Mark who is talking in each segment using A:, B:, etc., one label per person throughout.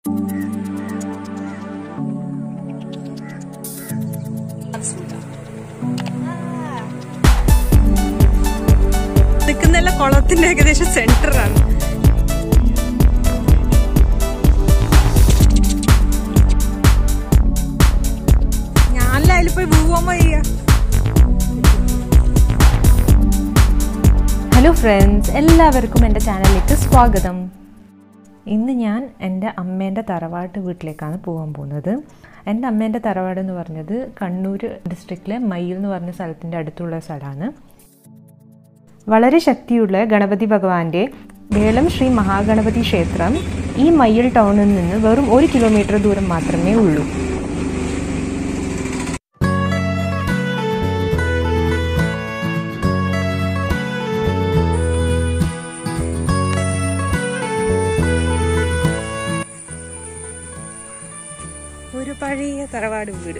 A: നിൽക്കുന്നല്ല കുളത്തിന്റെ ഏകദേശം സെന്ററാണ് ഞാനല്ല അതിൽ പോയി വീവാൻ വയ്യ
B: ഹലോ ഫ്രണ്ട്സ് എല്ലാവർക്കും എൻ്റെ ചാനലിലേക്ക് സ്വാഗതം ഇന്ന് ഞാൻ എൻ്റെ അമ്മേൻ്റെ തറവാട്ട് വീട്ടിലേക്കാണ് പോകാൻ പോകുന്നത് എൻ്റെ അമ്മേൻ്റെ തറവാട് എന്ന് പറഞ്ഞത് കണ്ണൂർ ഡിസ്ട്രിക്റ്റിലെ മയ്യിൽ എന്ന് പറഞ്ഞ സ്ഥലത്തിൻ്റെ അടുത്തുള്ള സ്ഥലമാണ് വളരെ ശക്തിയുള്ള ഗണപതി ഭഗവാന്റെ വേളം ശ്രീ മഹാഗണപതി ക്ഷേത്രം ഈ മയ്യിൽ ടൗണിൽ നിന്ന് വെറും ഒരു കിലോമീറ്റർ ദൂരം മാത്രമേ ഉള്ളൂ
A: ഒരു പഴയ തറവാട് വീട്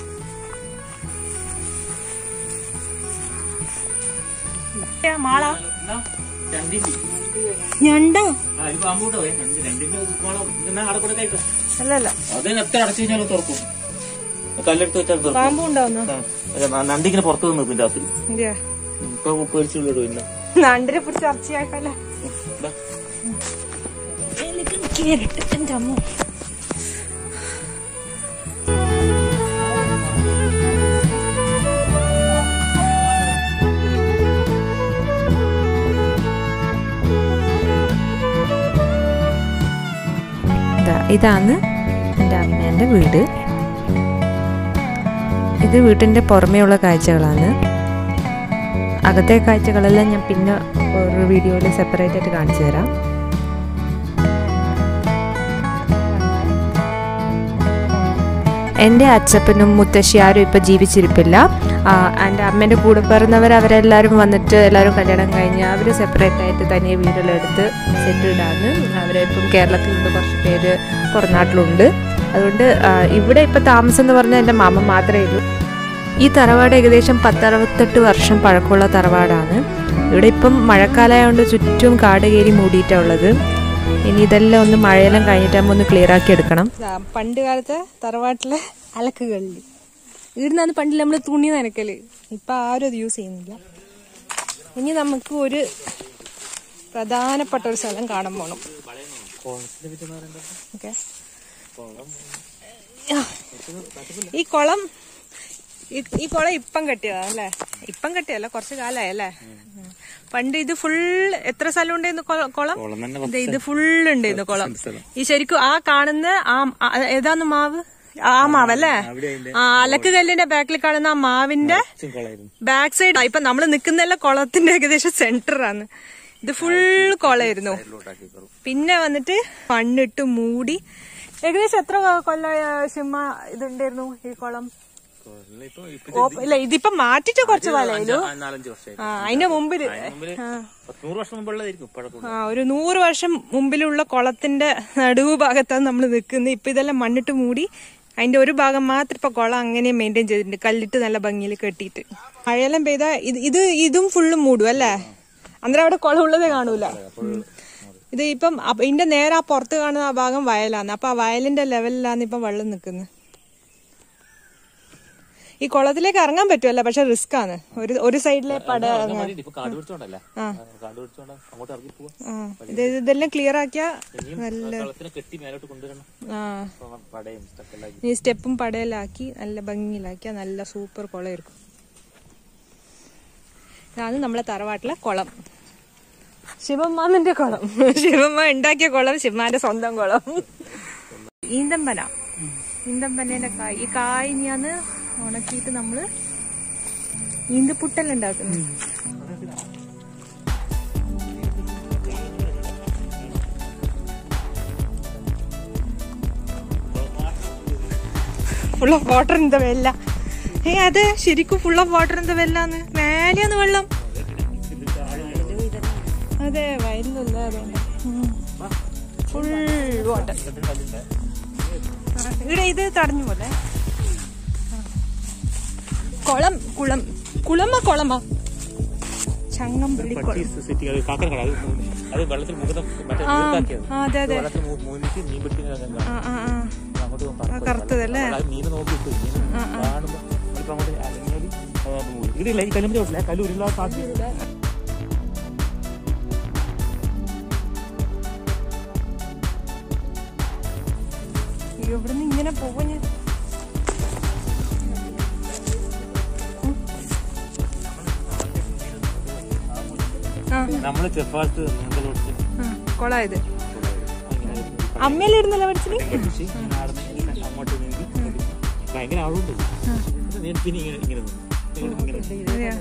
A: മാള ഞണ്ടോ അല്ലല്ല
C: അതിന് എത്ര അടച്ചു കഴിഞ്ഞാലും തുറക്കും കല്ലെടുത്ത് വെച്ചാൽ തുറക്കും
A: പാമ്പും ഉണ്ടാവുന്ന
C: ആ, അല്ല, ന- നണ്ടിങ്ങനെ പുറത്ത് നിന്ന് നിൽക്കും രാത്രി
A: ഇന്ത്യ
C: ഇപ്പൊ പേടിച്ചുള്ളിടും ഇല്ല
A: നണ്ടിനെ പിടിച്ച് ചർച്ചയാക്കല്ലേ
C: ദാ.
A: എനിക്ക് കേറിട്ട് എന്റെ അമ്മ
B: ഇതാ ഇതാണ് എൻ്റെ അമ്മേൻ്റെ വീട് ഇത് വീട്ടിൻ്റെ പുറമേയുള്ള കാഴ്ചകളാണ് അകത്തെ കാഴ്ചകളെല്ലാം ഞാൻ പിന്നെ ഒരു വീഡിയോയിൽ സെപ്പറേറ്റ് ആയിട്ട് കാണിച്ചു തരാം എൻ്റെ അച്ഛപ്പനും മുത്തശ്ശി ആരും ഇപ്പം ജീവിച്ചിരിപ്പില്ല ആ, എൻ്റെ അമ്മേൻ്റെ കൂടെ പിറന്നവർ അവരെല്ലാവരും വന്നിട്ട് എല്ലാവരും കല്യാണം കഴിഞ്ഞ് അവർ സെപ്പറേറ്റ് ആയിട്ട് തനിയെ വീടുകളെടുത്ത് സെറ്റിൽഡാണ് അവരിപ്പം കേരളത്തിലുണ്ട് കുറച്ച് പേര് പുറനാട്ടിലുണ്ട് അതുകൊണ്ട് ആ, ഇവിടെ ഇപ്പം താമസം എന്ന് പറഞ്ഞാൽ എൻ്റെ മാമ മാത്രമേ ഉള്ളൂ ഈ തറവാട് ഏകദേശം പത്തറുപത്തെട്ട് വർഷം പഴക്കമുള്ള തറവാടാണ് ഇവിടെ ഇപ്പം മഴക്കാലമായതുകൊണ്ട് ചുറ്റും കാട് കയറി മൂടിയിട്ടാണ് ഉള്ളത് ഇനി ഇതെല്ലാം ഒന്ന് മഴയെല്ലാം കഴിഞ്ഞിട്ടാകുമ്പോൾ ഒന്ന് ക്ലിയർ ആക്കി എടുക്കണം
A: ദാ, പണ്ട് കാലത്തെ തറവാട്ടിലെ അലക്കുകളിൽ ഇവിടുന്നാണ് പണ്ട് നമ്മൾ തുണി നനക്കല് ഇപ്പൊ ആരും അത് യൂസ് ചെയ്യുന്നില്ല ഇനി നമുക്ക് ഒരു പ്രധാനപ്പെട്ട ഒരു സ്ഥലം കാണാൻ പോണം ഓക്കെ ഈ കുളം ഈ- ഈ കുളം ഇപ്പം കെട്ടിയതാ അല്ലേ ഇപ്പം കെട്ടിയല്ല കുറച്ച് കാലായി അല്ലേ ഉം. പണ്ട് ഇത് ഫുൾ എത്ര സ്ഥലം ഉണ്ടായിരുന്നു കൊ- കുളം
C: കുളം തന്നെ
A: ദേ ഇത് ഫുൾ ഉണ്ടായിരുന്നു കുളം ഈ ശരിക്കും ആ കാണുന്ന ആ ആ, ഏതാന്ന് മാവ് ആ മാവല്ലേ ആ അലക്ക് കല്ലിന്റെ ബാക്കിൽ കാണുന്ന ആ മാവിന്റെ
C: കൊളായിരുന്നു
A: ബാക്ക് സൈഡ് ഇപ്പൊ നമ്മള് നിക്കുന്നെല്ലാം കുളത്തിന്റെ ഏകദേശം സെന്ററാണ് ഇത് ഫുൾ കുളമായിരുന്നു പിന്നെ വന്നിട്ട് മണ്ണിട്ട് മൂടി ഏകദേശം എത്ര കൊല്ല സിമ്മ ഇതുണ്ടായിരുന്നു ഈ കുളം
C: ഇപ്പൊ ഇപ്പൊ
A: ഓ- ഇല്ല ഇതിപ്പൊ മാറ്റിട്ട് കുറച്ച് കാലായാലും
C: ആ, നാലഞ്ച് വർഷമായി
A: ആ അതിന്റെ മുമ്പില്
C: മുമ്പില് പത്ത് നൂറ് വർഷം മുമ്പുള്ളതായിരിക്കും പഴക്കം
A: ആ ഒരു നൂറ് വർഷം മുമ്പിലുള്ള കുളത്തിന്റെ നടുവ് ഭാഗത്താണ് നമ്മൾ നിൽക്കുന്നത് ഇപ്പൊ ഇതെല്ലാം മണ്ണിട്ട് മൂടി അതിന്റെ ഒരു ഭാഗം മാത്രം ഇപ്പൊ കുളം അങ്ങനെ മെയിൻറ്റെയിൻ ചെയ്തിട്ടുണ്ട് കല്ലിട്ട് നല്ല ഭംഗിയിൽ കെട്ടിയിട്ട് മഴയെല്ലാം പെയ്താ ഇത് ഇത് ഇതും ഫുള്ളും മൂടും അല്ലേ അന്നേരം അവിടെ കുളം ഉള്ളതേ കാണൂല ഉം. ഇത് ഇപ്പം അപ്പ- ഇതിന്റെ നേരെ ആ പുറത്ത് കാണുന്ന ആ ഭാഗം വയലാണ് അപ്പൊ ആ വയലിന്റെ ലെവലിലാണ് ഇപ്പം വെള്ളം നിൽക്കുന്നത് ഈ കുളത്തിലേക്ക് ഇറങ്ങാൻ പറ്റുമല്ല പക്ഷെ റിസ്ക് ആണ് ഒരു ഒരു സൈഡിലെ പട ഇറങ്ങാൻ
C: ഇപ്പൊ കാട് പിടിച്ചോണ്ടല്ലേ കാട് പിടിച്ചോണ്ട അങ്ങോട്ട് ഇറങ്ങി പോവാ
A: ആ ഇത് ഇതെല്ലാം ക്ലിയർ ആക്കിയാ നല്ല
C: വെള്ളത്തിനെ കെട്ടി മേലോട്ട് കൊണ്ടുവരണം
A: ആ
C: അപ്പൊ പടയും സ്റ്റക്കെല്ലാം
A: ഈ സ്റ്റെപ്പും പടയിലാക്കി നല്ല ഭംഗിയിലാക്കിയ നല്ല സൂപ്പർ കുളമായിരിക്കും ഇതാണ് നമ്മളെ തറവാട്ടിലെ കുളം ശിവമ്മാമന്റെ കുളം ശിവമ്മ ഉണ്ടാക്കിയ കുളം ശിവമാന്റെ സ്വന്തം കുളം ഈന്തമ്പന ഈന്തമ്പനയുടെ കായ് ഈ കായ് ഞാന് ഉണക്കിയിട്ട് നമ്മള് ഈന്തപ്പുട്ടൽ ഉണ്ടാക്കുന്നു full of water in the വെല്ല ഏ അതെ ശരിക്കും full of water in the വെല്ലാന്ന് മേലെയാണ് വെള്ളം അതെ വയലിലല്ല അതുകൊണ്ട് ഫുൾ വാട്ടർ ഇവിടെ ഇത് തടഞ്ഞു പോലെ കുളം കുളം കുളമ കുളമാ ചങ്ങമ്പള്ളി കുളം
C: കാക്കരക്കട അത് അത് വെള്ളത്തിൽ മുഖത്ത് മറ്റേ
A: ആ
C: നീർക്കാക്കിയത്
A: ആ, അതെ അതെ
C: വെള്ളത്തിൽ മൂ- മൂന്നിട്ട് മീൻ പിടിക്കുന്ന
A: ആ
C: അങ്ങോട്ട്
A: ആ കറുത്തതല്ലേ
C: മീൻ നോക്കിയിട്ട് മീൻ കാണുമ്പോ നമ്മളിപ്പോ അങ്ങോട്ട് അലഞ്ഞാല് അത് പോയി ഇതില്ല ഈ കല്ലുമ്പോ ചോട്ടില്ല കല്ല് ഉരുളാൻ സാധ്യത
A: അയ്യോ ഇവിടുന്ന് ഇങ്ങനെ പോവാ ഞാൻ ആ
C: നമ്മള് ചെറുപ്പകാലത്ത് നീന്തൽ പഠിച്ച്
A: ആ, കൊളായത് അമ്മയിലിരുന്നല്ലോ പഠിച്ചിന്
C: പഠിച്ച് ഇങ്ങനെ ആടുന്ന ഇങ്ങനെ അങ്ങോട്ട് നീന്തി ഭയങ്കര ആളുണ്ട് നീ പിന്നെ ഇങ്ങനെ ഇങ്ങനെ നിന്ന്. ഇങ്ങനെ ഇങ്ങനെ
A: അതെയാ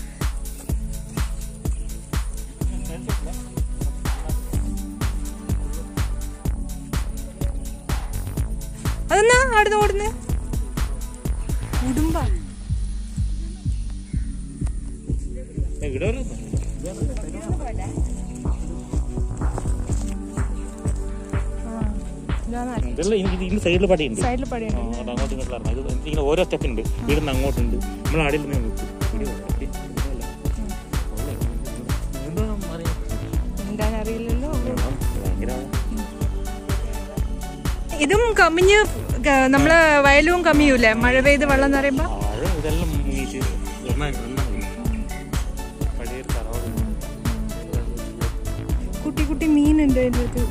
A: അതെന്നാ ആടുന്ന് ഓടുന്നേ ഉടുമ്പ
C: ഇവിടെ ഒരു ഇതെല്ലാം എനിക്ക് ഇതിന്റെ സൈഡിൽ പടിയുണ്ട്
A: സൈഡിൽ പടിയുണ്ട്
C: ആ, അത് അങ്ങോട്ടും ഇങ്ങോട്ടും ഇറങ്ങാം. ഇത് ഇങ്ങനെ ഓരോ സ്റ്റെപ്പ് ഉണ്ട് ഇവിടുന്ന് അങ്ങോട്ടുണ്ട് നമ്മൾ ആടിൽ നിന്ന് നിൽക്കും ഇവിടെ ഇവിടെ. ഓക്കേ. ഇവിടെയല്ല. അവിടെ. എന്താ പറയാ?
A: എന്താണെന്ന് അറിയില്ലല്ലോ
C: ഭയങ്കര
A: ഇതും കമ്മിഞ്ഞ് ക- നമ്മളെ വയലും കമ്മിയൂലേ മഴ പെയ്ത് വെള്ളം നിറയുമ്പോ
C: ആഴം ഇതെല്ലാം മുങ്ങിയിട്ട് എണ്ണ എണ്ണ പഴയൊരു തറവാട്
A: കുട്ടി കുട്ടി മീനുണ്ട് അതിൻ്റെ അകത്ത്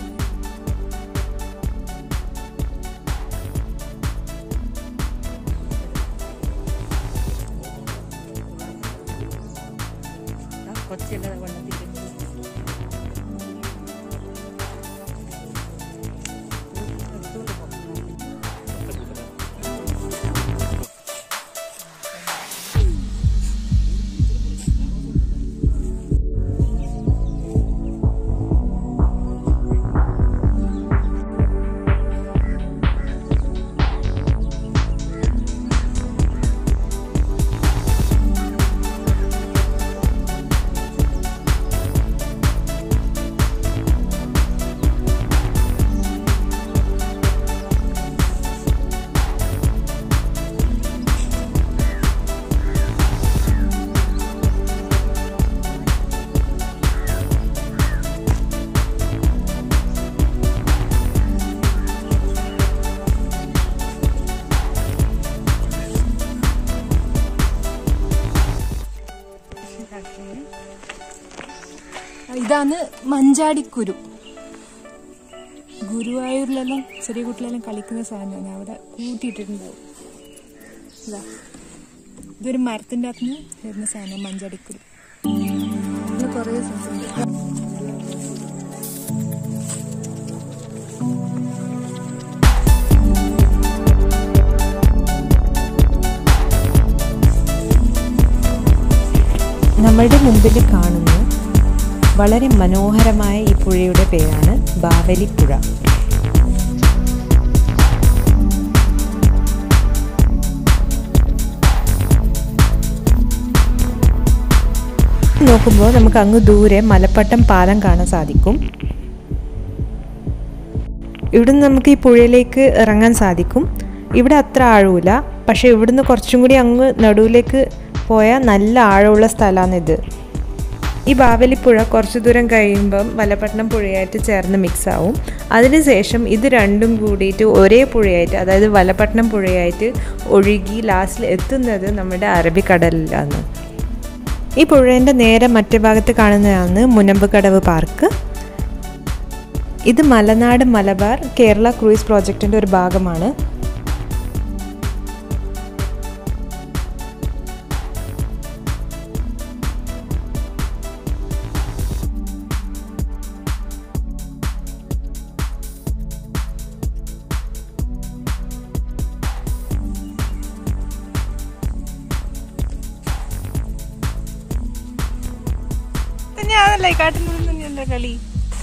A: ഇതാണ് മഞ്ചാടിക്കുരു ഗുരുവായൂരിലെല്ലാം ചെറിയ കുട്ടികളെല്ലാം കളിക്കുന്ന സാധനമാണ് അവിടെ കൂട്ടിയിട്ടിട്ടുണ്ടാവും ഇതാ ഇതൊരു മരത്തിൻ്റെ അകത്ത് നിന്ന് വരുന്ന സാധനം മഞ്ചാടിക്കുരു ഇത് കുറേ സൈസ് ഉണ്ട്
B: നമ്മളുടെ മുമ്പിൽ കാണുന്ന വളരെ മനോഹരമായ ഈ പുഴയുടെ പേരാണ് ബാവലിപ്പുഴ നോക്കുമ്പോൾ നമുക്ക് അങ്ങ് ദൂരെ മലപ്പട്ടം പാലം കാണാൻ സാധിക്കും ഇവിടുന്ന് നമുക്ക് ഈ പുഴയിലേക്ക് ഇറങ്ങാൻ സാധിക്കും ഇവിടെ അത്ര ആഴമില്ല പക്ഷേ ഇവിടുന്ന് കുറച്ചും കൂടി അങ്ങ് നടുവിലേക്ക് പോയാൽ നല്ല ആഴമുള്ള സ്ഥലമാണിത് ഈ ബാവലിപ്പുഴ കുറച്ച് ദൂരം കഴിയുമ്പം വലപട്ടണം പുഴയായിട്ട് ചേർന്ന് മിക്സ് ആവും അതിനുശേഷം ഇത് രണ്ടും കൂടിയിട്ട് ഒരേ പുഴയായിട്ട് അതായത് വലപട്ടണം പുഴയായിട്ട് ഒഴുകി ലാസ്റ്റിൽ എത്തുന്നത് നമ്മുടെ അറബിക്കടലിലാണ് ഈ പുഴേൻ്റെ നേരെ മറ്റേ ഭാഗത്ത് കാണുന്നതാണ് മുനമ്പ് കടവ് പാർക്ക് ഇത് മലനാട് മലബാർ കേരള ക്രൂയിസ് പ്രോജക്റ്റിൻ്റെ ഒരു ഭാഗമാണ്
A: തന്നെയാണല്ലേ ഈ കാട്ടിനുള്ളിൽ തന്നെയല്ലേ കളി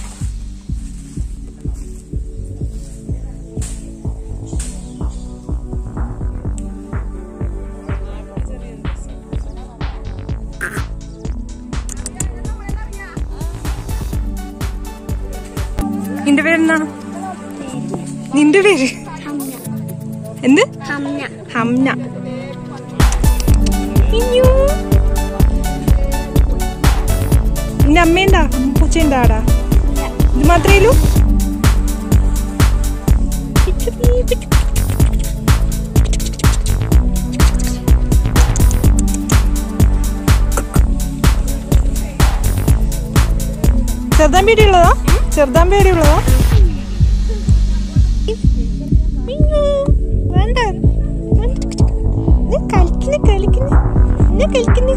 A: നിന്റെ പേരെന്താണ് നിന്റെ പേര് എന്ത് ഹംന ഇഞ്ഞു. നിന്റെ അമ്മയുണ്ടാ പൂച്ചയുണ്ടാ ആടാ ഇത് മാത്രമേ ഉള്ളൂ പിച്ചു പീ, പിച്ചു ചെറുതാമ്പേടി ഉള്ളതാ ചെറുതാമ്പേടി ഉള്ളതാ വേണ്ട കളിക്കുന്ന കളിക്കുന്ന എന്നെ കളിക്കുന്ന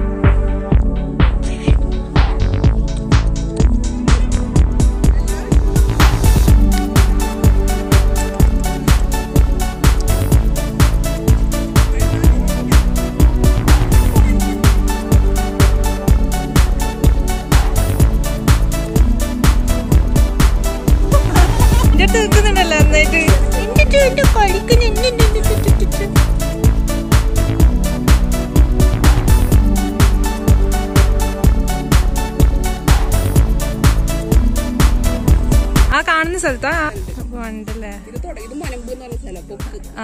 A: എന്റെ അടുത്ത് നിൽക്കുന്നുണ്ടല്ലോ നന്നായിട്ട് എന്റെ എന്റെ കളിക്കുന്ന എന്നെ എന്നെ എന്നെ എന്നെ എന്നെ എന്നെ. ആ കാണുന്ന സ്ഥലത്താ ആ, അപ്പൊ ഉണ്ടല്ലേ
D: ഇത് തുട- ഇത് മലമ്പ് എന്ന് പറഞ്ഞ സ്ഥലം പൊക്ക്
A: ആ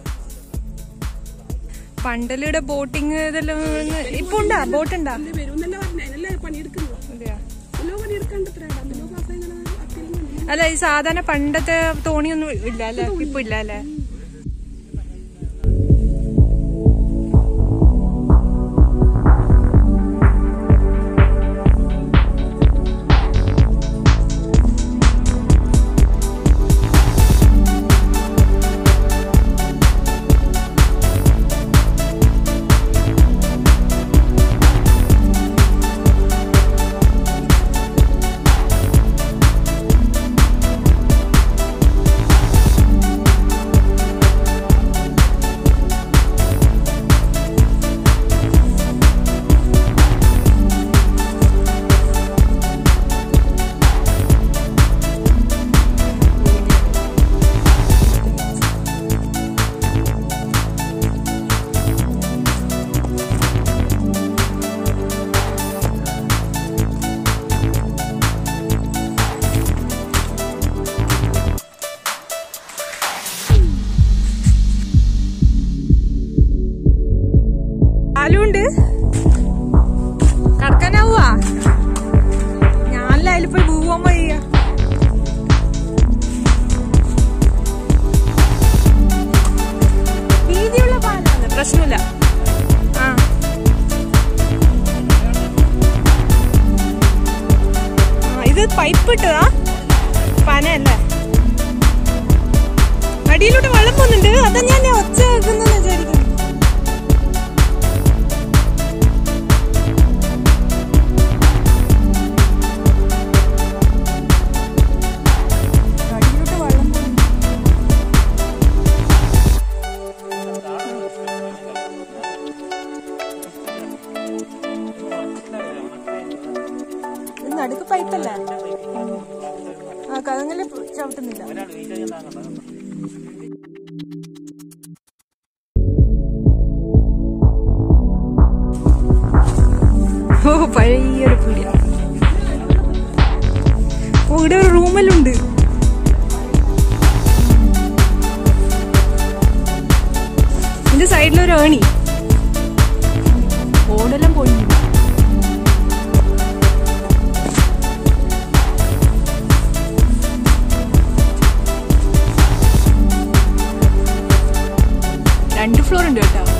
A: പണ്ടലിയുടെ ബോട്ടിങ് ഇതെല്ലാം ഇപ്പൊ ഉണ്ടാ ബോട്ട് ഉണ്ടാ
D: ഇത് വരുമെന്നല്ല പറഞ്ഞ അതിനല്ലേ പണിയെടുക്കുന്നു
A: അതെയാ?
D: അതിലോ പണിയെടുക്കണ്ട എത്ര അതിലോ ക്ലാസ് ഇങ്ങനെ അത്യാവശ്യം വന്നു.
A: അല്ല ഈ സാധാരണ പണ്ടത്തെ തോണിയൊന്നും ഇല്ല അല്ലേ ഇപ്പൊ ഇല്ല അല്ലേ ആലുണ്ട് കടക്കാനാവുവാ ഞാനല്ല അതിൽ പോയി പോവാൻ വയ്യ വീതിയുള്ള പാലാണ് പ്രശ്നമില്ല ആ ആ, ഇത് പൈപ്പ് ഇട്ടതാ പനയല്ലേ അടിയിലോട്ട് വെള്ളം പോകുന്നുണ്ട് അതാ ഞാൻ ഒച്ച വെക്കുന്നെന്ന് വിചാരിക്കുന്നു അടിയിലോട്ട് വെള്ളം പോകുന്നു ഇത് നടുക്ക് പൈപ്പല്ലേ ആ കതങ്ങല് ചവിട്ടുന്നില്ല ഓ പഴയൊരു പീടിയ ഓ ഇവിടെ ഒരു റൂമെല്ലുണ്ട് ഇതിന്റെ സൈഡിലൊരു ഏണി ഓടെല്ലാം പോയി രണ്ട് ഫ്ലോർ ഉണ്ട് കേട്ടോ